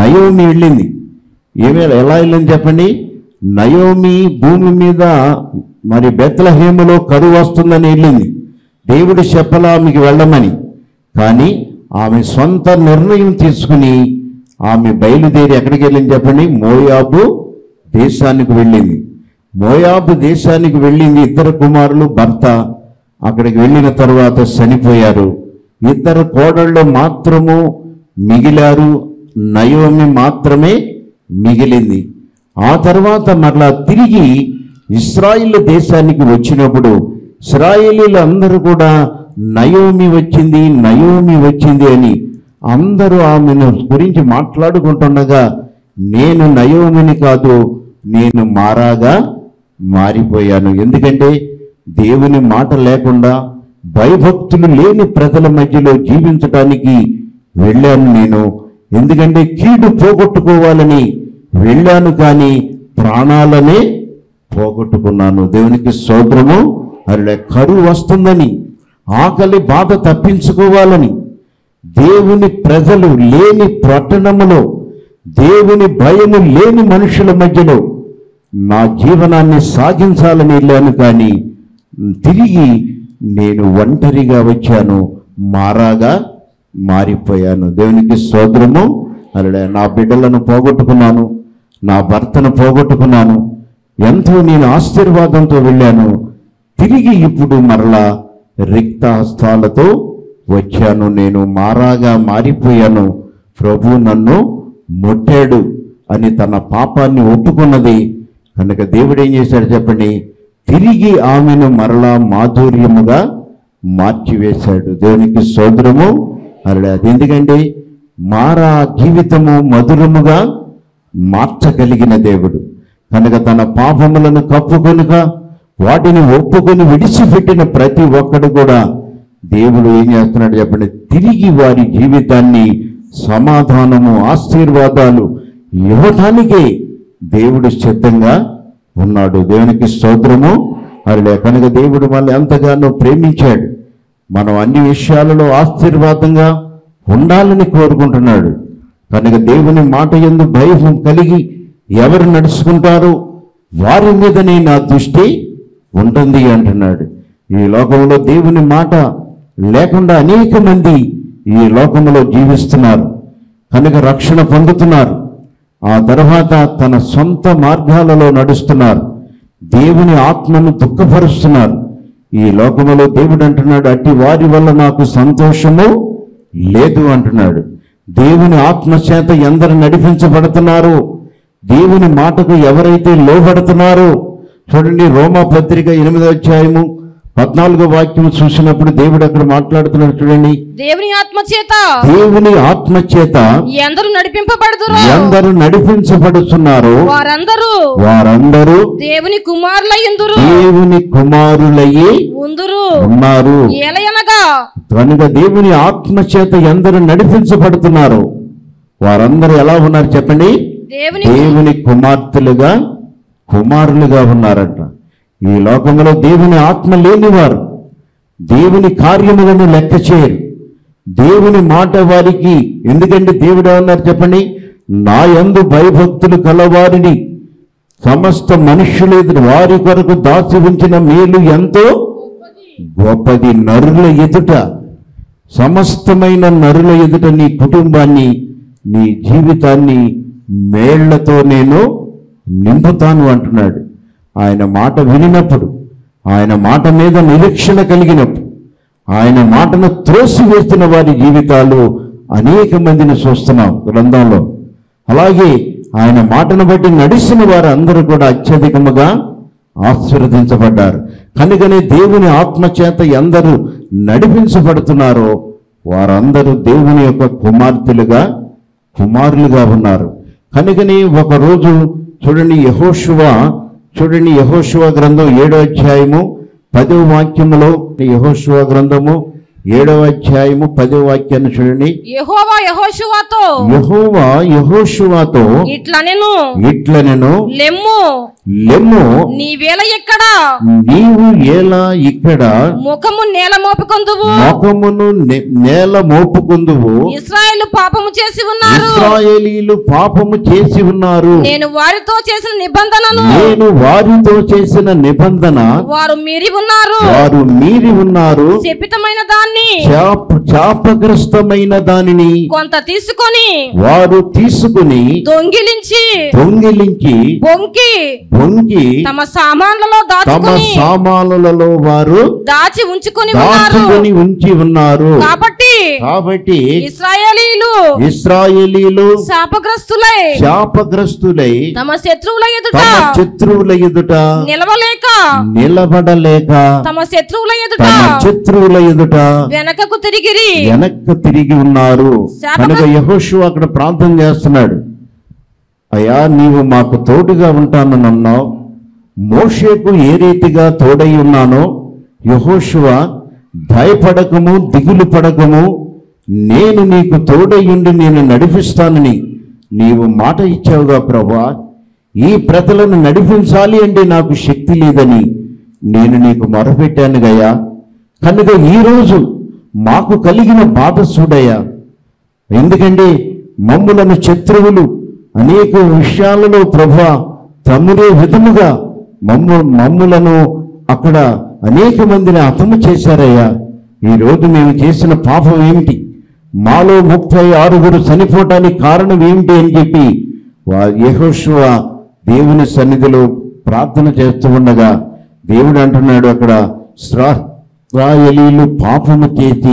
Naomi వెళ్ళింది ఏమే ఎలా వెళ్ళింది చెప్పండి నయోమి భూమి మీద మరి బెత్లహేములో కరువు వస్తుందని వెళ్ళింది దేవుడు చెప్పలా మీకు వెళ్ళమని కానీ ఆమె సొంత నిర్ణయం తీసుకుని ఆమె బయలుదేరి ఎక్కడికి వెళ్ళింది చెప్పండి మోయాబు దేశానికి వెళ్ళింది మోయాబు దేశానికి వెళ్ళింది ఇద్దరు కుమారులు భర్త అక్కడికి వెళ్ళిన తర్వాత చనిపోయారు ఇద్దరు కోడళ్ళు మాత్రము మిగిలారు నయోమి మాత్రమే మిగిలింది ఆ తర్వాత మరలా తిరిగి ఇస్రాయిల్ దేశానికి వచ్చినప్పుడు ఇస్రాయేలీలు అందరూ కూడా నయోమి వచ్చింది నయోమి వచ్చింది అని అందరూ ఆమెను గురించి మాట్లాడుకుంటుండగా నేను నయోమిని కాదు నేను మారాగా మారిపోయాను ఎందుకంటే దేవుని మాట లేకుండా భయభక్తులు లేని ప్రజల మధ్యలో జీవించటానికి వెళ్ళాను నేను ఎందుకంటే కీడు పోగొట్టుకోవాలని వెళ్ళాను కానీ ప్రాణాలనే పోగొట్టుకున్నాను దేవునికి సోదరము అలా కరువు వస్తుందని ఆకలి బాధ తప్పించుకోవాలని దేవుని ప్రజలు లేని పట్టణములో దేవుని భయము లేని మనుషుల మధ్యలో నా జీవనాన్ని సాగించాలని వెళ్ళాను కానీ తిరిగి నేను ఒంటరిగా వచ్చాను మారాగా మారిపోయాను దేవునికి సోదరము అలా నా బిడ్డలను పోగొట్టుకున్నాను నా భర్తను పోగొట్టుకున్నాను ఎంతో నేను ఆశీర్వాదంతో వెళ్ళాను తిరిగి ఇప్పుడు మరలా రిక్త హస్తాలతో వచ్చాను నేను మారాగా మారిపోయాను ప్రభు నన్ను ముట్టాడు అని తన పాపాన్ని ఒప్పుకున్నది కనుక దేవుడు ఏం చేశాడు చెప్పండి తిరిగి ఆమెను మరలా మాధుర్యముగా మార్చివేశాడు దేవునికి సోదరము అలా అది ఎందుకంటే మారా జీవితము మధురముగా మార్చగలిగిన దేవుడు కనుక తన పాపములను కప్పుకొనుక వాటిని ఒప్పుకొని విడిచిపెట్టిన ప్రతి ఒక్కడు కూడా దేవుడు ఏం చేస్తున్నాడు చెప్పండి తిరిగి వారి జీవితాన్ని సమాధానము ఆశీర్వాదాలు ఇవ్వటానికే దేవుడు సిద్ధంగా ఉన్నాడు దేవునికి స్తోత్రము అరలే కనుక దేవుడు మళ్ళీ ఎంతగానో ప్రేమించాడు మనం అన్ని విషయాలలో ఆశీర్వాదంగా ఉండాలని కోరుకుంటున్నాడు కనుక దేవుని మాట ఎందు భయం కలిగి ఎవరు నడుచుకుంటారో వారి మీదనే నా దృష్టి ఉంటుంది అంటున్నాడు ఈ లోకంలో దేవుని మాట లేకుండా అనేక మంది ఈ లోకంలో జీవిస్తున్నారు కనుక రక్షణ పొందుతున్నారు ఆ తర్వాత తన సొంత మార్గాలలో నడుస్తున్నారు దేవుని ఆత్మను దుఃఖపరుస్తున్నారు ఈ లోకములో దేవుడు అంటున్నాడు అట్టి వారి వల్ల నాకు సంతోషము లేదు అంటున్నాడు దేవుని ఆత్మ చేత ఎందరు నడిపించబడుతున్నారో దేవుని మాటకు ఎవరైతే లోబడుతున్నారో చూడండి రోమా పత్రిక ఎనిమిదో అధ్యాయము పద్నాలుగో వాక్యం చూసినప్పుడు దేవుడు అక్కడ మాట్లాడుతున్నాడు చూడండి దేవుని ఆత్మ చేత దేవుని ఆత్మ చేత ఎందరు నడిపింపబడుదురో ఎందరు నడిపించబడుతున్నారో వారందరూ వారందరూ దేవుని కుమారులయ్యుందురు దేవుని కుమారులయ్యి ఉందురు ఉన్నారు ఏలయనగా కనుక దేవుని ఆత్మ చేత ఎందరు నడిపించబడుతున్నారు వారందరూ ఎలా ఉన్నారు చెప్పండి దేవుని దేవుని కుమార్తెలుగా కుమారులుగా ఉన్నారంట ఈ లోకంలో దేవుని ఆత్మ లేనివారు దేవుని కార్యములను లెక్క చేయరు దేవుని మాట వారికి ఎందుకంటే దేవుడు ఏమన్నారు చెప్పండి నా యందు భయభక్తులు కలవారిని సమస్త మనుష్యులు ఎదురు వారి కొరకు దాచి ఉంచిన మేలు ఎంతో గొప్పది నరుల ఎదుట సమస్తమైన నరుల ఎదుట నీ కుటుంబాన్ని నీ జీవితాన్ని మేళ్లతో నేను నింపుతాను అంటున్నాడు ఆయన మాట వినినప్పుడు ఆయన మాట మీద నిరీక్షణ కలిగినప్పుడు ఆయన మాటను త్రోసివేస్తున్న వారి జీవితాలు అనేక మందిని చూస్తున్నాం గ్రంథంలో అలాగే ఆయన మాటను బట్టి నడిచిన వారు అందరూ కూడా అత్యధికముగా ఆశీర్వదించబడ్డారు కనుకనే దేవుని ఆత్మ చేత ఎందరూ నడిపించబడుతున్నారో వారందరూ దేవుని యొక్క కుమార్తెలుగా కుమారులుగా ఉన్నారు కనుకనే ఒకరోజు చూడండి యహోశువ చూడండి యహోశువ గ్రంథం ఏడో అధ్యాయము పదో వాక్యములో యహోశువ గ్రంథము ఏడవ అధ్యాయము పదో వాక్యాన్ని చూడండి యెహోవా యెహోషువతో యహోవా యహోషువాతో ఇట్లా నేను ఇట్లనెను లెమ్ము లెమ్ము నీ వేల ఎక్కడ నీవు ఎలా ఇక్కడ ముఖము నేల మోపుకొందువు ముఖమును నె- నేల మోపుకుందువు ఇస్రాయేల్ పాపము చేసి ఉన్నారు ఇస్రాయేలీలు పాపము చేసి ఉన్నారు నేను వారితో చేసిన నిబంధనను నేను వారితో చేసిన నిబంధన వారు మీరి ఉన్నారు వారు మీరి ఉన్నారు శపితమైన దాన్ని శాప శాపగ్రస్తమైన దానిని కొంత తీసుకొని వారు తీసుకుని దొంగిలించి దొంగిలించి బొంకి బొంగి తమ సామాన్లలో తమ దాచుకొని సామానులలో వారు దాచి ఉంచుకొని ఉన్నారు దాచుకొని ఉంచి ఉన్నారు కాబట్టి కాబట్టి ఇస్రాయేలీలు ఇస్రాయేలీలు శాపగ్రస్తులై శాపగ్రస్తులై తమ శత్రువుల ఎదుట తమ శత్రువుల ఎదుట నిలవలేక నిలబడలేక తమ శత్రువుల ఎదుట తమ శత్రువుల ఎదుట వెనకకు తిరిగిరి వెనక్కి తిరిగి ఉన్నారు శాపగ్ర- కనుక యహోషు అక్కడ ప్రార్థన చేస్తున్నాడు అయ్యా నీవు మాకు తోడుగా ఉంటానని అన్నావు మోషేకు ఏ రీతిగా తోడై ఉన్నానో యహోషువ భయపడకము దిగులు పడకము నేను నీకు తోడయ్యుండి నేను నడిపిస్తానని నీవు మాట ఇచ్చావుగా ప్రభా ఈ ప్రజలను నడిపించాలి అంటే నాకు శక్తి లేదని నేను నీకు మొరపెట్టాను గయ్యా కనుక ఈరోజు మాకు కలిగిన బాధ చూడయ్యా ఎందుకంటే మమ్ములను శత్రువులు అనేక విషయాలలో ప్రభా తమ్ముడే విధముగా మమ్ము మమ్ములను అక్కడ అనేక మందిని హతము చేశారయ్యా ఈరోజు మేము చేసిన పాపం ఏమిటి మాలో ముప్పై ఆరుగురు చనిపోవటానికి కారణం ఏమిటి అని చెప్పి వా యెహోషువ దేవుని సన్నిధిలో ప్రార్థన చేస్తూ ఉండగా దేవుడు అంటున్నాడు అక్కడ స్రా ఇస్రాయేలీలు పాపము చేసి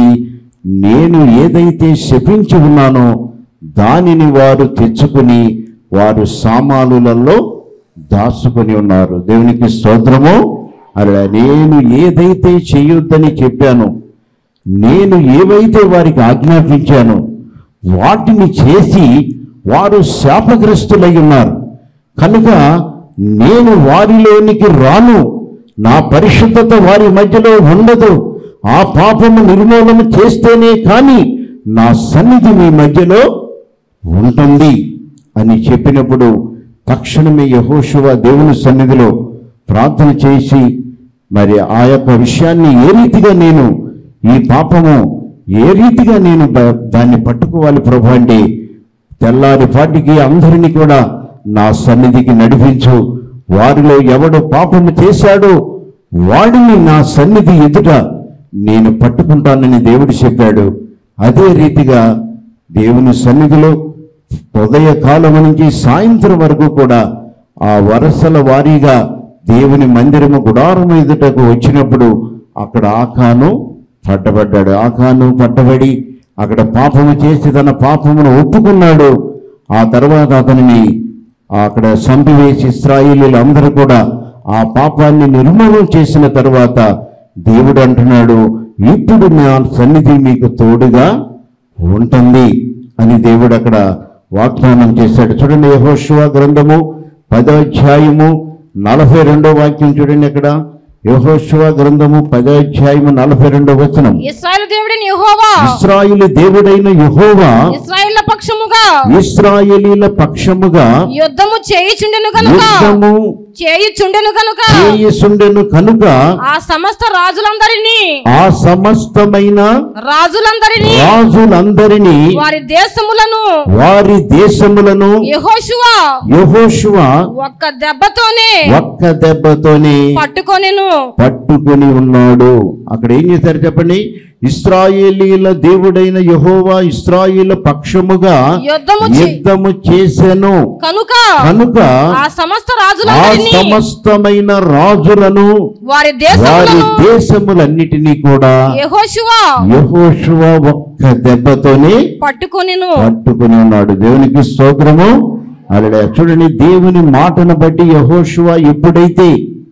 నేను ఏదైతే శపించి ఉన్నానో దానిని వారు తెచ్చుకుని వారు సామానులలో దాచుకొని ఉన్నారు దేవునికి స్తోత్రము అలా నేను ఏదైతే చేయొద్దని చెప్పానో నేను ఏవైతే వారికి ఆజ్ఞాపించానో వాటిని చేసి వారు శాపగ్రస్తులై ఉన్నారు కనుక నేను వారిలోనికి రాను నా పరిశుద్ధత వారి మధ్యలో ఉండదు ఆ పాపము నిర్మూలన చేస్తేనే కానీ నా సన్నిధి మీ మధ్యలో ఉంటుంది అని చెప్పినప్పుడు తక్షణమే యహోశువ దేవుని సన్నిధిలో ప్రార్థన చేసి మరి ఆ యొక్క విషయాన్ని ఏ రీతిగా నేను ఈ పాపము ఏ రీతిగా నేను దా- దాన్ని పట్టుకోవాలి ప్రభు అంటే తెల్లారిపాటికి అందరినీ కూడా నా సన్నిధికి నడిపించు వారిలో ఎవడు పాపము చేశాడో వాడిని నా సన్నిధి ఎదుట నేను పట్టుకుంటానని దేవుడు చెప్పాడు అదే రీతిగా దేవుని సన్నిధిలో ఉదయ కాలం నుంచి సాయంత్రం వరకు కూడా ఆ వరసల వారీగా దేవుని మందిరము గుడారము ఎదుటకు వచ్చినప్పుడు అక్కడ ఆకాను పట్టబడ్డాడు ఆకాను పట్టబడి అక్కడ పాపము చేసి తన పాపమును ఒప్పుకున్నాడు ఆ తర్వాత అతనిని అక్కడ చంపివేసి ఇస్రాయిలీలు అందరూ కూడా ఆ పాపాన్ని నిర్మూలన చేసిన తర్వాత దేవుడు అంటున్నాడు ఇప్పుడు నా సన్నిధి మీకు తోడుగా ఉంటుంది అని దేవుడు అక్కడ వాగ్దానం చేశాడు చూడండి యహోశివ గ్రంథము పదో అధ్యాయము నలభై రెండో వాక్యం చూడండి అక్కడ యహోశివ గ్రంథము పదో అధ్యాయము నలభై రెండో వచనం ఇస్రాయేల్ దేవుడిని యెహోవా ఇస్రాయిలు దేవుడైన యహోవా ఇస్రాయేళ్ల పక్షముగా ఇస్రాయేలీల పక్షముగా యుద్ధము చేయుచుండెను గనుక యుద్ధము చేయుచుండెను గనుక చేయుచుండెను కనుక ఆ సమస్త రాజులందరినీ ఆ సమస్తమైన రాజులందరినీ రాజులందరినీ వారి దేశములను వారి దేశములను యెహోషువ యహోశువ ఒక్క దెబ్బతోనే ఒక్క దెబ్బతోనే పట్టుకొనెను పట్టుకుని ఉన్నాడు అక్కడ ఏం చేశారు చెప్పండి ఇస్రాయేలీల దేవుడైన యహోవా ఇస్రాయేల్ పక్షముగా యుద్ధము చే- యుద్ధము చేసెను కనుక కనుక ఆ సమస్త ఆ రాజులందరినీ సమస్తమైన రాజులను వారి వారి దేశములను దేశములన్నిటినీ కూడా యెహోషువ యహోశువ ఒక్క దెబ్బతోనే పట్టుకొనెను పట్టుకుని ఉన్నాడు దేవునికి స్తోత్రము అలా చూడండి దేవుని మాటను బట్టి యహోశువ ఎప్పుడైతే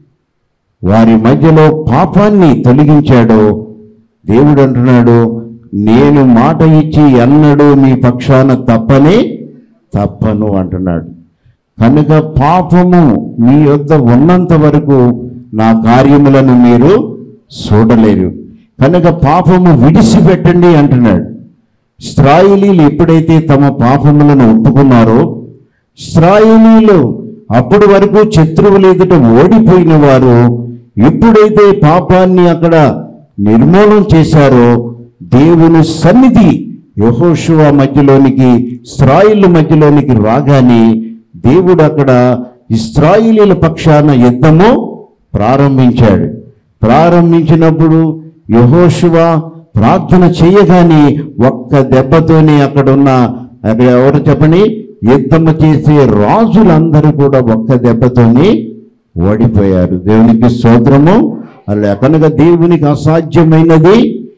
వారి మధ్యలో పాపాన్ని తొలగించాడో దేవుడు అంటున్నాడు నేను మాట ఇచ్చి ఎన్నడూ మీ పక్షాన తప్పనే తప్పను అంటున్నాడు కనుక పాపము మీ యొద్ద ఉన్నంత వరకు నా కార్యములను మీరు చూడలేరు కనుక పాపము విడిచిపెట్టండి అంటున్నాడు ఇస్రాయిలీలు ఎప్పుడైతే తమ పాపములను ఒప్పుకున్నారో ఇస్రాయిలీలు అప్పటి వరకు శత్రువులు ఎదుట ఓడిపోయిన వారు ఎప్పుడైతే పాపాన్ని అక్కడ నిర్మూలన చేశారో దేవుని సన్నిధి యహోషువ మధ్యలోనికి ఇస్రాయిల్ మధ్యలోనికి రాగానే దేవుడు అక్కడ ఇస్రాయిలీల పక్షాన యుద్ధము ప్రారంభించాడు ప్రారంభించినప్పుడు యహోషువ ప్రార్థన చేయగానే ఒక్క దెబ్బతోనే అక్కడున్న అక్కడ ఎవరు చెప్పండి యుద్ధము చేసే రాజులందరూ కూడా ఒక్క దెబ్బతోనే ఓడిపోయారు దేవునికి స్తోత్రము అలా కనుక దేవునికి అసాధ్యమైనది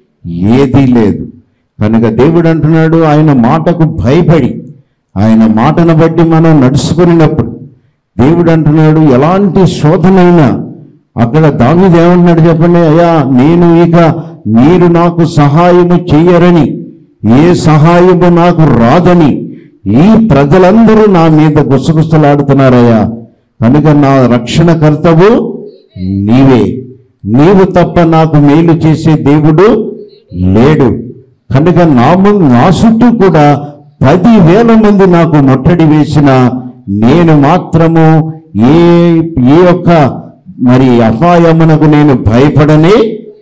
ఏదీ లేదు కనుక దేవుడు అంటున్నాడు ఆయన మాటకు భయపడి ఆయన మాటను బట్టి మనం నడుచుకున్నప్పుడు దేవుడు అంటున్నాడు ఎలాంటి శోధనైనా అక్కడ దావీదు ఏమంటున్నాడు చెప్పండి అయ్యా నేను ఇక మీరు నాకు సహాయము చెయ్యరని ఏ సహాయము నాకు రాదని ఈ ప్రజలందరూ నా మీద గుసగుసలాడుతున్నారయ్యా కనుక నా రక్షణకర్తవు నీవే నీవు తప్ప నాకు మేలు చేసే దేవుడు లేడు కనుక నా ము- నా చుట్టూ కూడా పదివేల మంది నాకు ముట్టడి వేసిన నేను మాత్రము ఏ ఏ యొక్క మరి అపాయమునకు నేను భయపడనే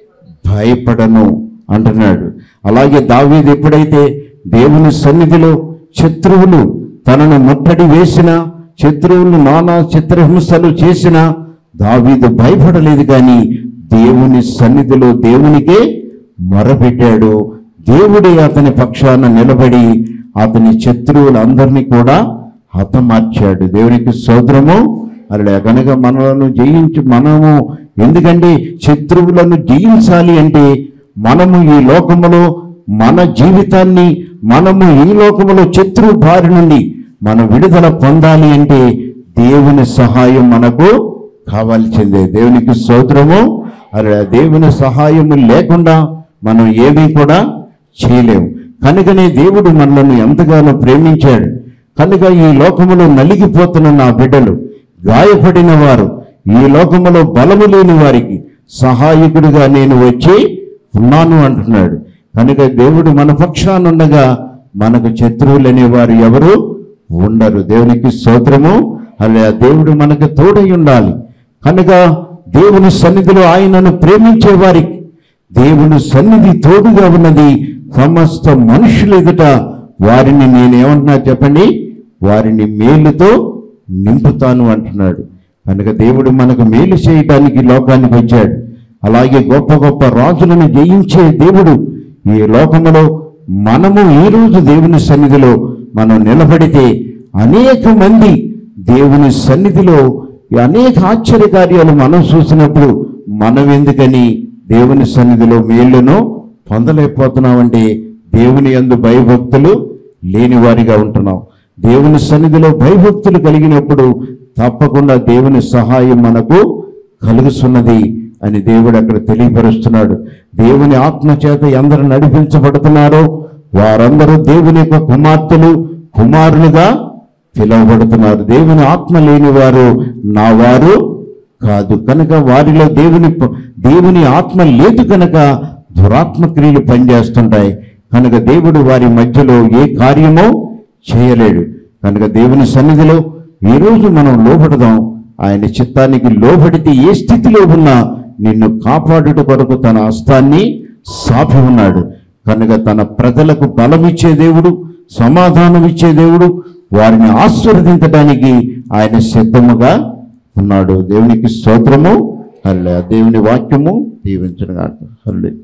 భయపడను అంటున్నాడు అలాగే దావీదు ఎప్పుడైతే దేవుని సన్నిధిలో శత్రువులు తనను ముట్టడి వేసిన శత్రువులు నానా చిత్రహింసలు చేసిన దావీదు భయపడలేదు కానీ దేవుని సన్నిధిలో దేవునికే మొరపెట్టాడు దేవుడే అతని పక్షాన నిలబడి అతని శత్రువులందరినీ కూడా హతమార్చాడు దేవునికి సోదరము అలా కనుక మనలను జయించు మనము ఎందుకంటే శత్రువులను జయించాలి అంటే మనము ఈ లోకములో మన జీవితాన్ని మనము ఈ లోకములో శత్రువు బారి నుండి మనం విడుదల పొందాలి అంటే దేవుని సహాయం మనకు కావాల్సిందే దేవునికి స్తోత్రము అలా దేవుని సహాయము లేకుండా మనం ఏమీ కూడా చేయలేము కనుకనే దేవుడు మనలను ఎంతగానో ప్రేమించాడు కనుక ఈ లోకములో నలిగిపోతున్న నా బిడ్డలు గాయపడిన వారు ఈ లోకములో బలము లేని వారికి సహాయకుడిగా నేను వచ్చి ఉన్నాను అంటున్నాడు కనుక దేవుడు మన పక్షానుండగా మనకు శత్రువులు అనేవారు ఎవరు ఉండరు దేవునికి స్తోత్రము అలా దేవుడు మనకు తోడై ఉండాలి కనుక దేవుని సన్నిధిలో ఆయనను ప్రేమించే వారికి దేవుని సన్నిధి తోడుగా ఉన్నది సమస్త మనుషుల ఎదుట వారిని నేనేమంటున్నా చెప్పండి వారిని మేలుతో నింపుతాను అంటున్నాడు కనుక దేవుడు మనకు మేలు చేయటానికి లోకానికి వచ్చాడు అలాగే గొప్ప గొప్ప రాజులను జయించే దేవుడు ఈ లోకములో మనము ఈ రోజు దేవుని సన్నిధిలో మనం నిలబడితే అనేక మంది దేవుని సన్నిధిలో ఈ అనేక ఆశ్చర్య కార్యాలు మనం చూసినప్పుడు మనం ఎందుకని దేవుని సన్నిధిలో మేలును పొందలేకపోతున్నామంటే దేవుని యందు భయభక్తులు లేని వారిగా ఉంటున్నాం దేవుని సన్నిధిలో భయభక్తులు కలిగినప్పుడు తప్పకుండా దేవుని సహాయం మనకు కలుగుతున్నది అని దేవుడు అక్కడ తెలియపరుస్తున్నాడు దేవుని ఆత్మ చేత ఎందరు నడిపించబడుతున్నారో వారందరూ దేవుని యొక్క కుమార్తెలు కుమారులుగా పిలువబడుతున్నారు దేవుని ఆత్మ లేని వారు నా వారు కాదు కనుక వారిలో దేవుని ప- దేవుని ఆత్మ లేదు కనుక దురాత్మ క్రియలు పనిచేస్తుంటాయి కనుక దేవుడు వారి మధ్యలో ఏ కార్యమో చేయలేడు కనుక దేవుని సన్నిధిలో ఈ రోజు మనం లోబడదాం ఆయన చిత్తానికి లోబడితే ఏ స్థితిలో ఉన్నా నిన్ను కాపాడుట కొరకు తన హస్తాన్ని సాపి ఉన్నాడు కనుక తన ప్రజలకు బలమిచ్చే దేవుడు సమాధానం ఇచ్చే దేవుడు వారిని ఆశీర్వదించడానికి ఆయన సిద్ధముగా ఉన్నాడు దేవునికి స్తోత్రము హల్లే దేవుని వాక్యము దీవించను కాక హల్లే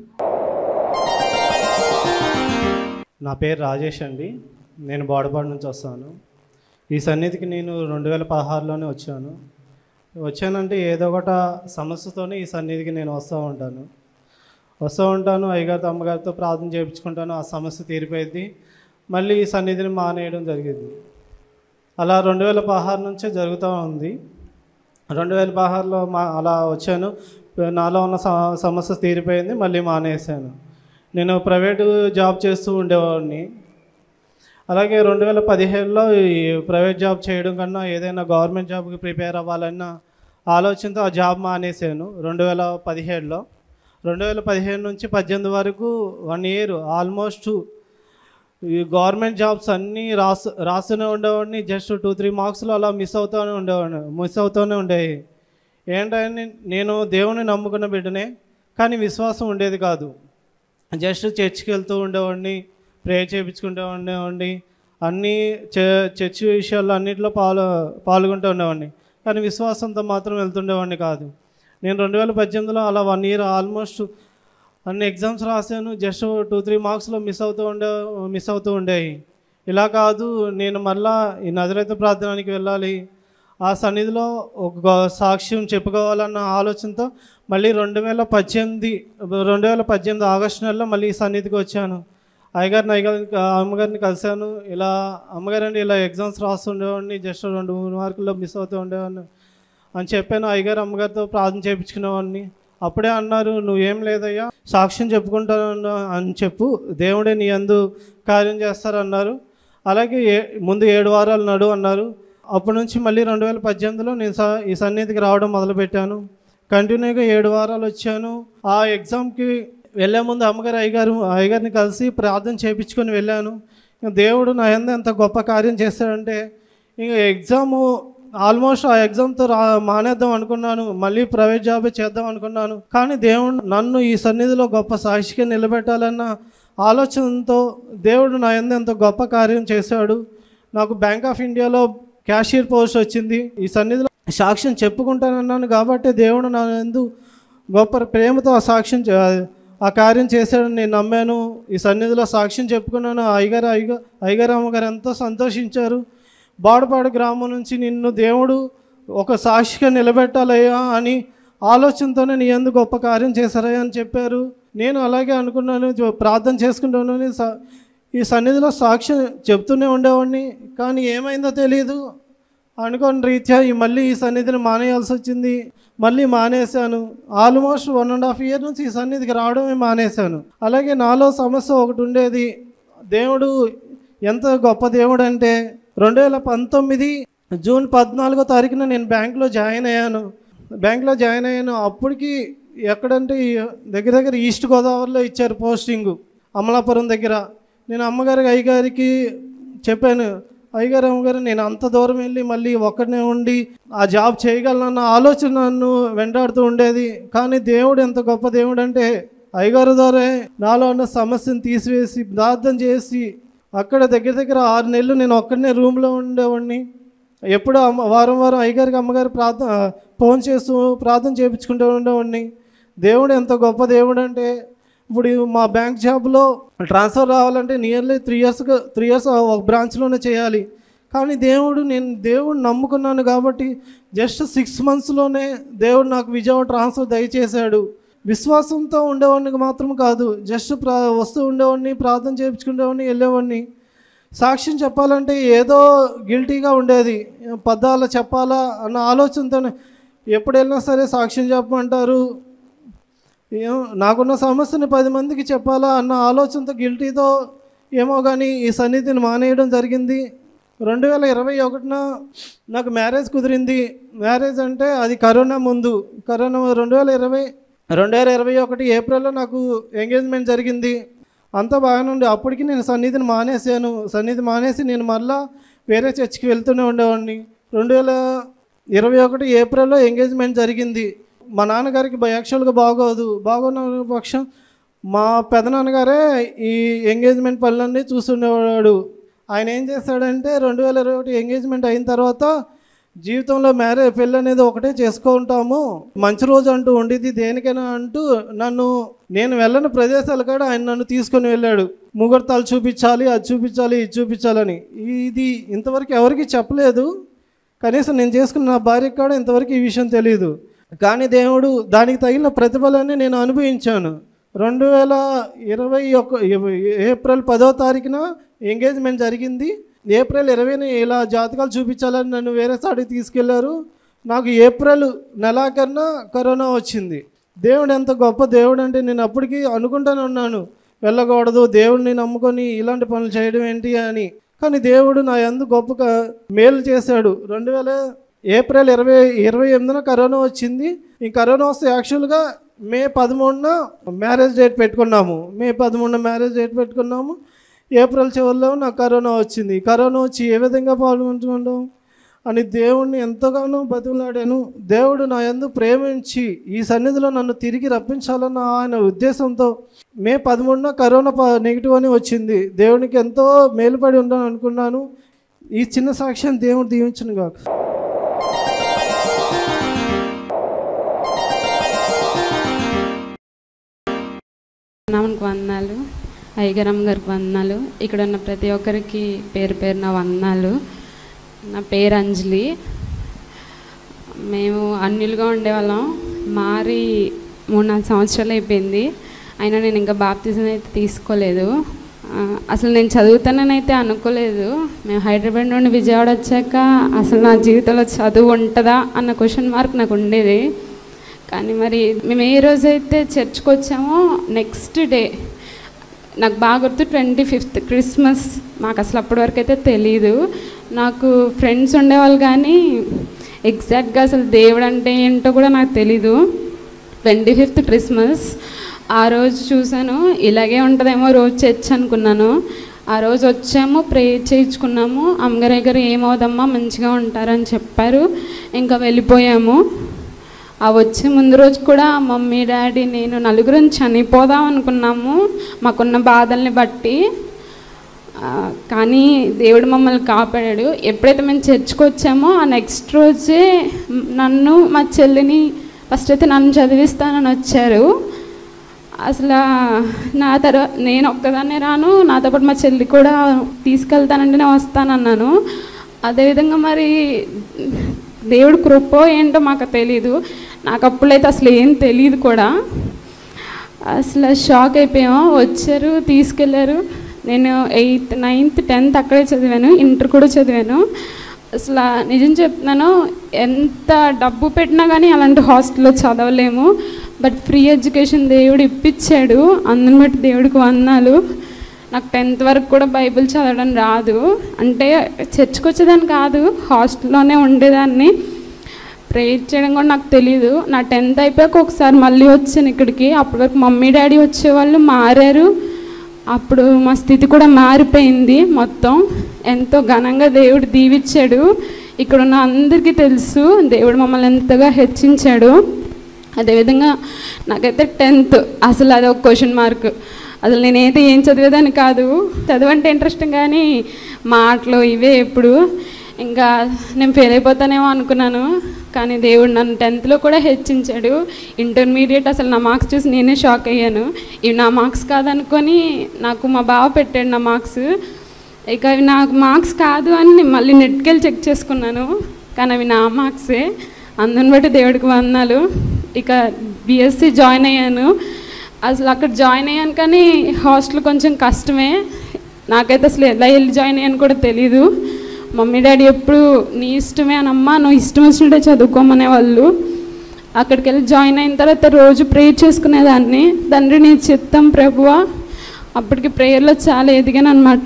నా పేరు రాజేష్ అండి నేను బోడపాడు నుంచి వస్తాను ఈ సన్నిధికి నేను రెండు వేల పదహారులోనే వచ్చాను వచ్చానంటే ఏదో ఒకట సమస్యతోనే ఈ సన్నిధికి నేను వస్తూ ఉంటాను వస్తూ ఉంటాను అయ్యగారితో అమ్మగారితో ప్రార్థన చేయించుకుంటాను ఆ సమస్య తీరిపోయింది మళ్ళీ ఈ సన్నిధిని మానేయడం జరిగింది అలా రెండు వేల పదహారు నుంచే జరుగుతూ ఉంది రెండు వేల పదహారులో మా అలా వచ్చాను నాలో ఉన్న స- సమస్య తీరిపోయింది మళ్ళీ మానేశాను నేను ప్రైవేటు జాబ్ చేస్తూ ఉండేవాడిని అలాగే రెండు వేల పదిహేడులో ఈ ప్రైవేట్ జాబ్ చేయడం కన్నా ఏదైనా గవర్నమెంట్ జాబ్కి ప్రిపేర్ అవ్వాలన్న ఆలోచనతో ఆ జాబ్ మానేశాను రెండు వేల పదిహేడులో రెండు వేల పదిహేను నుంచి పద్దెనిమిది వరకు వన్ ఇయర్ ఆల్మోస్ట్ ఈ గవర్నమెంట్ జాబ్స్ అన్నీ రాసు రాస్తూనే ఉండేవాడిని జస్ట్ టూ త్రీ మార్క్స్లో అలా మిస్ అవుతూనే ఉండేవాడిని మిస్ అవుతూనే ఉండేవి ఏంటని నేను దేవుని నమ్ముకున్న బిడ్డనే కానీ విశ్వాసం ఉండేది కాదు జస్ట్ చర్చ్కి వెళ్తూ ఉండేవాడిని ప్రేయర్ చేయించుకుంటూ ఉండేవాడిని అన్నీ చ- చర్చ్ విషయాల్లో అన్నింటిలో పాలు పాల్గొంటూ ఉండేవాడిని కానీ విశ్వాసంతో మాత్రం వెళ్తుండేవాడిని కాదు నేను రెండు వేల పద్దెనిమిదిలో అలా వన్ ఇయర్ ఆల్మోస్ట్ అన్ని ఎగ్జామ్స్ రాశాను జస్ట్ టూ త్రీ మార్క్స్లో మిస్ అవుతూ ఉండే మిస్ అవుతూ ఉండేవి ఇలా కాదు నేను మళ్ళా ఈ నజరైతే ప్రార్థనానికి వెళ్ళాలి ఆ సన్నిధిలో ఒక గొ- సాక్ష్యం చెప్పుకోవాలన్న ఆలోచనతో మళ్ళీ రెండు వేల పద్దెనిమిది రెండు వేల పద్దెనిమిది ఆగస్టు నెలలో మళ్ళీ ఈ సన్నిధికి వచ్చాను అయ్యగారిని అయ్యగారిని అమ్మగారిని కలిశాను ఇలా అమ్మగారండి ఇలా ఎగ్జామ్స్ రాస్తుండేవాడిని జస్ట్ రెండు మూడు మార్కుల్లో మిస్ అవుతూ ఉండేవాడిని అని చెప్పాను అయ్యగారు అమ్మగారితో ప్రార్థన చేయించుకునేవాడిని అప్పుడే అన్నారు నువ్వేం లేదయ్యా సాక్ష్యం చెప్పుకుంటాను అని చెప్పు దేవుడే నీ అందు కార్యం చేస్తారన్నారు అలాగే ఏ ముందు ఏడు వారాలు నడు అన్నారు అప్పటి నుంచి మళ్ళీ రెండు వేల పద్దెనిమిదిలో నేను స- ఈ సన్నిధికి రావడం మొదలుపెట్టాను కంటిన్యూగా ఏడు వారాలు వచ్చాను ఆ ఎగ్జామ్కి వెళ్ళే ముందు అమ్మగారు అయ్యగారు అయ్యగారిని కలిసి ప్రార్థన చేయించుకొని వెళ్ళాను ఇంక దేవుడు నా ఎందు ఎంత గొప్ప కార్యం చేశాడంటే ఇంక ఎగ్జాము ఆల్మోస్ట్ ఆ ఎగ్జామ్తో రా మానేద్దాం అనుకున్నాను మళ్ళీ ప్రైవేట్ జాబే చేద్దాం అనుకున్నాను కానీ దేవుడు నన్ను ఈ సన్నిధిలో గొప్ప సాక్షిగా నిలబెట్టాలన్న ఆలోచనతో దేవుడు నా ఎందు ఎంత గొప్ప కార్యం చేశాడు నాకు బ్యాంక్ ఆఫ్ ఇండియాలో క్యాషియర్ పోస్ట్ వచ్చింది ఈ సన్నిధిలో సాక్ష్యం చెప్పుకుంటానన్నాను కాబట్టి దేవుడు నా ఎందు గొప్ప ప్రేమతో ఆ సాక్ష్యం చే- ఆ కార్యం చేశాడని నేను నమ్మాను ఈ సన్నిధిలో సాక్ష్యం చెప్పుకున్నాను ఆ అయ్యగారు అయ్యగా అయ్యగారు అమ్మగారు ఎంతో సంతోషించారు బాడపాడు గ్రామం నుంచి నిన్ను దేవుడు ఒక సాక్షిగా నిలబెట్టాలయ్యా అని ఆలోచనతోనే నీ ఎందుకు గొప్ప కార్యం చేశారయ్యా అని చెప్పారు నేను అలాగే అనుకున్నాను జో- ప్రార్థన చేసుకుంటాను స- ఈ సన్నిధిలో సాక్ష్యం చెప్తూనే ఉండేవాడిని కానీ ఏమైందో తెలియదు అనుకోని రీత్యా ఈ మళ్ళీ ఈ సన్నిధిని మానేయాల్సి వచ్చింది మళ్ళీ మానేశాను almost one and half year నుంచి ఈ సన్నిధికి రావడమే మానేశాను అలాగే నాలో సమస్య ఒకటి ఉండేది దేవుడు ఎంత గొప్ప దేవుడు అంటే రెండు వేల పంతొమ్మిది జూన్ పద్నాలుగో తారీఖున నేను బ్యాంక్లో జాయిన్ అయ్యాను బ్యాంక్లో జాయిన్ అయ్యాను అప్పటికి ఎక్కడంటే ఈ దగ్గర దగ్గర ఈస్ట్ గోదావరిలో ఇచ్చారు పోస్టింగు అమలాపురం దగ్గర నేను అమ్మగారికి అయ్యగారికి చెప్పాను అయ్యగారు అమ్మగారు నేను అంత దూరం వెళ్ళి మళ్ళీ ఒక్కడనే ఉండి ఆ జాబ్ చేయగలనన్న ఆలోచన నన్ను వెంటాడుతూ ఉండేది కానీ దేవుడు ఎంత గొప్ప దేవుడు అంటే అయ్యగారు ద్వారా నాలో ఉన్న సమస్యను తీసివేసి ప్రార్థన చేసి అక్కడ దగ్గర దగ్గర ఆరు నెలలు నేను ఒక్కడనే రూమ్లో ఉండేవాడిని ఎప్పుడు అమ్మ వారం వారం అయ్యగారికి అమ్మగారు ప్రార్థన ఫోన్ చేస్తూ ప్రార్థన చేయించుకుంటూ ఉండేవాడిని దేవుడు ఎంత గొప్ప దేవుడు అంటే ఇప్పుడు ఈ మా బ్యాంక్ జాబ్లో ట్రాన్స్ఫర్ రావాలంటే nearly three years three years ఒక బ్రాంచ్లోనే చేయాలి కానీ దేవుడు నేను దేవుడు నమ్ముకున్నాను కాబట్టి జస్ట్ సిక్స్ మంత్స్లోనే దేవుడు నాకు విజయవాడ ట్రాన్స్ఫర్ దయచేశాడు విశ్వాసంతో ఉండేవాడిని మాత్రం కాదు జస్ట్ ప్రా వస్తూ ఉండేవాడిని ప్రార్థన చేయించుకునేవాడిని వెళ్ళేవాడిని సాక్ష్యం చెప్పాలంటే ఏదో గిల్టీగా ఉండేది పద్దాల చెప్పాలా అన్న ఆలోచనతోనే ఎప్పుడు వెళ్ళినా సరే సాక్ష్యం చెప్పమంటారు ఏం నాకున్న సమస్యని పది మందికి చెప్పాలా అన్న ఆలోచనతో గిల్టీతో ఏమో కానీ ఈ సన్నిధిని మానేయడం జరిగింది రెండు వేల ఇరవై ఒకటిన నాకు మ్యారేజ్ కుదిరింది మ్యారేజ్ అంటే అది కరోనా ముందు కరోనా రెండు వేల ఇరవై రెండు వేల ఇరవై ఒకటి ఏప్రిల్లో నాకు ఎంగేజ్మెంట్ జరిగింది అంతా బాగానే ఉండే అప్పటికి నేను సన్నిధిని మానేశాను సన్నిధి మానేసి నేను మళ్ళా వేరే చర్చికి వెళ్తూనే ఉండేవాడిని రెండు వేల ఇరవై ఒకటి ఏప్రిల్లో ఎంగేజ్మెంట్ జరిగింది మా నాన్నగారికి యాక్చువల్గా బాగోదు బాగున్న పక్షం మా పెదనాన్నగారే ఈ ఎంగేజ్మెంట్ పనులన్నీ చూస్తుండేవాడు ఆయన ఏం చేస్తాడంటే రెండు వేల ఇరవై ఒకటి ఎంగేజ్మెంట్ అయిన తర్వాత జీవితంలో మ్యారేజ్ పెళ్ళి అనేది ఒకటే చేసుకుంటాము మంచి రోజు అంటూ ఉండేది దేనికైనా అంటూ నన్ను నేను వెళ్ళని ప్రదేశాలు కూడా ఆయన నన్ను తీసుకొని వెళ్ళాడు ముహూర్తాలు చూపించాలి అది చూపించాలి ఇది చూపించాలని ఇది ఇంతవరకు ఎవరికి చెప్పలేదు కనీసం నేను చేసుకున్న నా భార్యకు కూడా ఇంతవరకు ఈ విషయం తెలియదు కానీ దేవుడు దానికి తగిన ప్రతిఫలాన్ని నేను అనుభవించాను రెండు వేల ఇరవై ఒక ఏప్రిల్ పదో తారీఖున ఎంగేజ్మెంట్ జరిగింది ఏప్రిల్ ఇరవైన ఇలా జాతకాలు చూపించాలని నన్ను వేరే సాడికి తీసుకెళ్లారు నాకు ఏప్రిల్ నెలాఖరున కరోనా వచ్చింది దేవుడు ఎంత గొప్ప దేవుడు అంటే నేను అప్పటికి అనుకుంటానే ఉన్నాను వెళ్ళకూడదు దేవుడిని నమ్ముకొని ఇలాంటి పనులు చేయడం ఏంటి అని కానీ దేవుడు నా ఎందు గొప్ప క- మేలు చేశాడు రెండు వేల ఏప్రిల్ ఇరవై ఇరవై ఎనిమిదిన కరోనా వచ్చింది ఈ కరోనా వస్తే యాక్చువల్గా మే పదమూడున మ్యారేజ్ డేట్ పెట్టుకున్నాము మే పదమూడున మ్యారేజ్ డేట్ పెట్టుకున్నాము ఏప్రిల్ చివరిలో నాకు కరోనా వచ్చింది కరోనా వచ్చి ఏ విధంగా పాల్గొంటున్నాం అని దేవుణ్ణి ఎంతగానో బతిమలాడాను దేవుడు నా యందు ప్రేమించి ఈ సన్నిధిలో నన్ను తిరిగి రప్పించాలన్న ఆయన ఉద్దేశంతో మే పదమూడున కరోనా ప నెగిటివ్ అని వచ్చింది దేవునికి ఎంతో మేలుపడి ఉండాలని అనుకున్నాను ఈ చిన్న సాక్ష్యం దేవుడు దీవించను కాక నామనికి వందనాలు అయ్యగారమ్మ గారికి వందనాలు ఇక్కడ ఉన్న ప్రతి ఒక్కరికి పేరు పేరు నా వందనాలు నా పేరు అంజలి మేము అన్యులుగా ఉండేవాళ్ళం మారి మూడు నాలుగు సంవత్సరాలు అయిపోయింది అయినా నేను ఇంకా బాప్తిజం అయితే తీసుకోలేదు ఆ, అసలు నేను చదువుతానని అనుకోలేదు మేము హైదరాబాద్ నుండి విజయవాడ వచ్చాక అసలు నా జీవితంలో చదువు ఉంటుందా అన్న క్వశ్చన్ మార్క్ నాకు ఉండేది కానీ మరి మేము ఏ రోజైతే చర్చ్కి వచ్చామో నెక్స్ట్ డే నాకు బాగా గుర్తు ట్వంటీ ఫిఫ్త్ క్రిస్మస్ మాకు అసలు అప్పటి వరకు అయితే తెలీదు నాకు ఫ్రెండ్స్ ఉండేవాళ్ళు కానీ ఎగ్జాక్ట్గా అసలు దేవుడు అంటే ఏంటో కూడా నాకు తెలీదు ట్వంటీ ఫిఫ్త్ క్రిస్మస్ ఆ రోజు చూశాను ఇలాగే ఉంటుందేమో రోజు చర్చ్ అనుకున్నాను ఆ రోజు వచ్చాము ప్రే చేయించుకున్నాము అమ్మగారి దగ్గర ఏమవుదమ్మా మంచిగా ఉంటారని చెప్పారు ఇంకా వెళ్ళిపోయాము ఆ వచ్చే ముందు రోజు కూడా మమ్మీ డాడీ నేను నలుగురం చనిపోదాం అనుకున్నాము మాకున్న బాధల్ని బట్టి ఆ, కానీ దేవుడు మమ్మల్ని కాపాడాడు ఎప్పుడైతే మేము చర్చ్కి వచ్చామో ఆ నెక్స్ట్ రోజే నన్ను మా చెల్లిని ఫస్ట్ అయితే నన్ను చదివిస్తానని వచ్చారు అసలు నా తర్వాత నేను ఒక్కదాన్నే రాను నాతో పాటు మా చెల్లి కూడా తీసుకెళ్తానంటే నేను వస్తానన్నాను అదేవిధంగా మరి దేవుడు కృపో ఏంటో మాకు తెలియదు నాకు అప్పుడైతే అసలు ఏం తెలియదు కూడా అసలు షాక్ అయిపోయాము వచ్చారు తీసుకెళ్ళారు నేను ఎయిత్ నైన్త్ టెన్త్ అక్కడే చదివాను ఇంటర్ కూడా చదివాను అసలు నిజం చెప్తున్నాను ఎంత డబ్బు పెట్టినా కానీ అలాంటి హాస్టల్లో చదవలేము బట్ ఫ్రీ ఎడ్యుకేషన్ దేవుడు ఇప్పించాడు అందుని బట్టి దేవుడికి వందాలు నాకు టెన్త్ వరకు కూడా బైబిల్ చదవడం రాదు అంటే చర్చ్కి వచ్చేదాన్ని కాదు హాస్టల్లోనే ఉండేదాన్ని ప్రేయర్ చేయడం కూడా నాకు తెలియదు నా టెన్త్ అయిపోయాక ఒకసారి మళ్ళీ వచ్చాను ఇక్కడికి అప్పటి వరకు మమ్మీ డాడీ వచ్చేవాళ్ళు మారారు అప్పుడు మా స్థితి కూడా మారిపోయింది మొత్తం ఎంతో ఘనంగా దేవుడు దీవిచ్చాడు ఇక్కడ ఉన్న అందరికీ తెలుసు దేవుడు మమ్మల్ని ఎంతగా హెచ్చించాడు అదేవిధంగా నాకైతే టెన్త్ అసలు అది ఒక క్వశ్చన్ మార్క్ అసలు నేనైతే ఏం చదివేదాన్ని కాదు చదవంటే ఇంట్రెస్ట్ కానీ మాటలు ఇవే ఎప్పుడు ఇంకా నేను ఫెయిల్ అయిపోతానేమో అనుకున్నాను కానీ దేవుడు నన్ను టెన్త్లో కూడా హెచ్చించాడు ఇంటర్మీడియట్ అసలు నా మార్క్స్ చూసి నేనే షాక్ అయ్యాను ఇవి నా మార్క్స్ కాదనుకొని నాకు మా బావ పెట్టాడు నా మార్క్స్ ఇక అవి నాకు మార్క్స్ కాదు అని నేను మళ్ళీ నెట్కెళ్ళి చెక్ చేసుకున్నాను కానీ అవి నా మార్క్సే అందుని బట్టి దేవుడికి వందాలు ఇక బీఎస్సీ జాయిన్ అయ్యాను అసలు అక్కడ జాయిన్ అయ్యాను కానీ హాస్టల్ కొంచెం కష్టమే నాకైతే అసలు ఎలా వెళ్ళి జాయిన్ అయ్యాను కూడా తెలీదు మమ్మీ డాడీ ఎప్పుడు నీ ఇష్టమే అని అమ్మ నువ్వు ఇష్టం వచ్చినట్టే చదువుకోమనే వాళ్ళు అక్కడికి వెళ్ళి జాయిన్ అయిన తర్వాత రోజు ప్రేయర్ చేసుకునేదాన్ని తండ్రి నీ చిత్తం ప్రభువా అప్పటికి ప్రేయర్లో చాలా ఎదిగాను అనమాట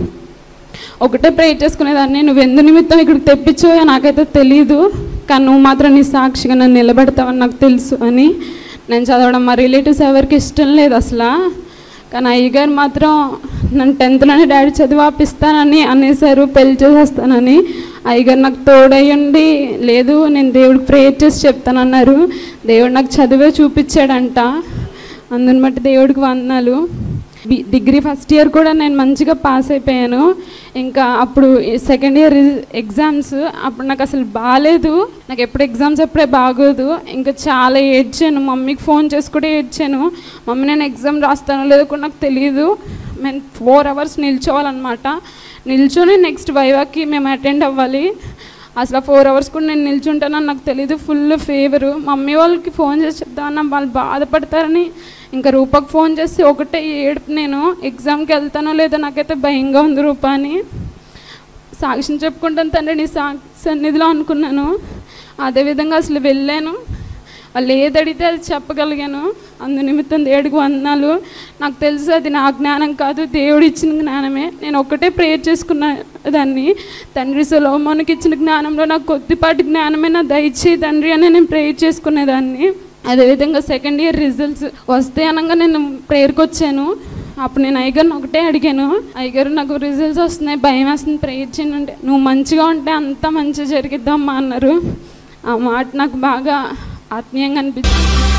ఒకటే ప్రేయర్ చేసుకునేదాన్ని నువ్వు ఎందు నిమిత్తం ఇక్కడికి తెప్పించావో నాకైతే తెలియదు కానీ నువ్వు మాత్రం నీ సాక్షిగా నన్ను నిలబెడతావని నాకు తెలుసు అని నేను చదవడం మా రిలేటివ్స్ ఎవరికి ఇష్టం లేదు అసలు కానీ అయ్యగారు మాత్రం నన్ను టెన్త్లోనే డాడీ చదివి ఆపిస్తానని అనేసారు పెళ్లి చేసేస్తానని అయ్యగారు నాకు తోడయ్యండి లేదు నేను దేవుడికి ప్రేయర్ చేసి చెప్తానన్నారు దేవుడు నాకు చదివే చూపించాడంట అందుని బట్టి దేవుడికి వందనాలు బి డిగ్రీ ఫస్ట్ ఇయర్ కూడా నేను మంచిగా పాస్ అయిపోయాను ఇంకా అప్పుడు సెకండ్ ఇయర్ ఎగ్జామ్స్ అప్పుడు నాకు అసలు బాగాలేదు నాకు ఎప్పుడు ఎగ్జామ్స్ ఎప్పుడే బాగోదు ఇంకా చాలా ఏడ్చాను మమ్మీకి ఫోన్ చేసి కూడా ఏడ్చాను మమ్మీ నేను ఎగ్జామ్ రాస్తానో లేదో కూడా నాకు తెలియదు మేము ఫోర్ అవర్స్ నిల్చోవాలన్నమాట నిల్చొని నెక్స్ట్ వైవాకి మేము అటెండ్ అవ్వాలి అసలు ఫోర్ అవర్స్ కూడా నేను నిల్చుంటానని నాకు తెలియదు ఫుల్ ఫేవరు మమ్మీ వాళ్ళకి ఫోన్ చేసి చెప్తామన్నా వాళ్ళు బాధపడతారని ఇంకా రూపకు ఫోన్ చేసి ఒకటే ఏడుపు నేను ఎగ్జామ్కి వెళ్తానో లేదో నాకైతే భయంగా ఉంది రూప అని సాక్ష్యం చెప్పుకుంటాను తండ్రి నీ సా సన్నిధిలో అనుకున్నాను అదేవిధంగా అసలు వెళ్ళాను వాళ్ళు ఏది అడిగితే అది చెప్పగలిగాను అందు నిమిత్తం దేవుడికి వందనాలు నాకు తెలుసు అది నా జ్ఞానం కాదు దేవుడు ఇచ్చిన జ్ఞానమే నేను ఒక్కటే ప్రేయర్ చేసుకున్న దాన్ని తండ్రి సులోమోనికి ఇచ్చిన జ్ఞానంలో నాకు కొద్దిపాటి జ్ఞానమే నా దయచేయి తండ్రి అని నేను ప్రేయర్ చేసుకునేదాన్ని అదేవిధంగా సెకండ్ ఇయర్ రిజల్ట్స్ వస్తే అనగా నేను ప్రేయర్కి వచ్చాను అప్పుడు నేను అయ్యగారిని ఒకటే అడిగాను అయ్యగారు నాకు రిజల్ట్స్ వస్తున్నాయి భయం వేస్తుంది ప్రేయర్ చేయండి అంటే నువ్వు మంచిగా ఉంటే అంతా మంచిగా జరిగిద్దమ్మా అన్నారు ఆ మాట నాకు బాగా ఆత్మీయంగా అనిపించింది